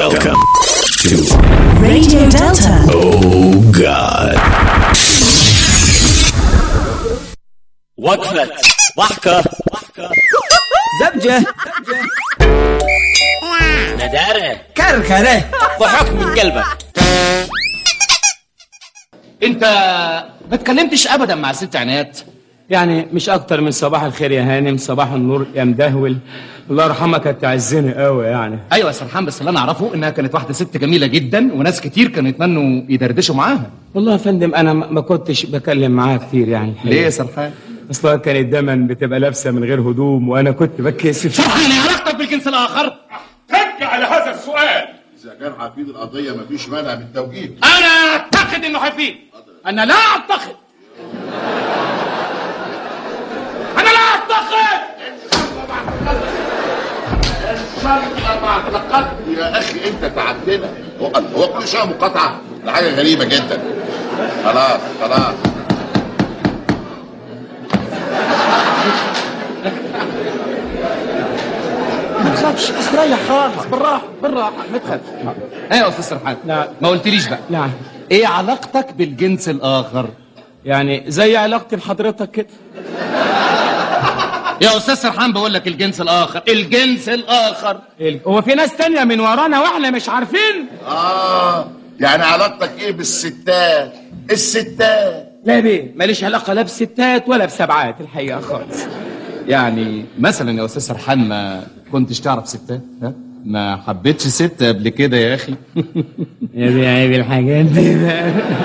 Welcome to Radio Delta. Oh God. وقفة ضحكة زبجة ندارة كركرة ضحك من قلبك انت ما اتكلمتش ابدا مع ست عناد يعني مش اكتر من صباح الخير يا هانم صباح النور يا مدهول الله يرحمها كانت تعزني قوي يعني ايوه يا سرحان بس اللي انا اعرفه انها كانت واحده ست جميله جدا وناس كتير كانوا يتمنوا يدردشوا معاها والله يا فندم انا ما ما كنتش بكلم معاها كتير يعني الحقيقة. ليه يا سرحان اصلها كانت دايما بتبقى لابسه من غير هدوم وانا كنت بتكسف سرحان ايه علاقتك بالجنس الاخر رجع على هذا السؤال إذا كان حفيد القضية مفيش مانع من التوجيه انا اعتقد انه حفيد انا لا اعتقد انا لا اعتقد إن شاء الله ما اعتقدت يا أخي أنت تعبتنا هو هو كل شوية مقاطعة ده حاجة غريبة جدا خلاص خلاص ما تخافش استريح خالص بالراحه بالراحه ما تخافش ايه يا استاذ سرحان نعم. ما قلتليش بقى نعم ايه علاقتك بالجنس الاخر يعني زي علاقتي بحضرتك كده يا استاذ سرحان بقول لك الجنس الاخر الجنس الاخر ال- هو في ناس تانية من ورانا واحنا مش عارفين آه يعني علاقتك إيه بالستات الستات لا بيه ماليش علاقه لا بستات ولا بسبعات الحقيقه خالص يعني مثلا يا استاذ سرحان ما كنتش تعرف ستات ها ما حبيتش ست قبل كده يا اخي يا دي عيب الحاجات دي بقى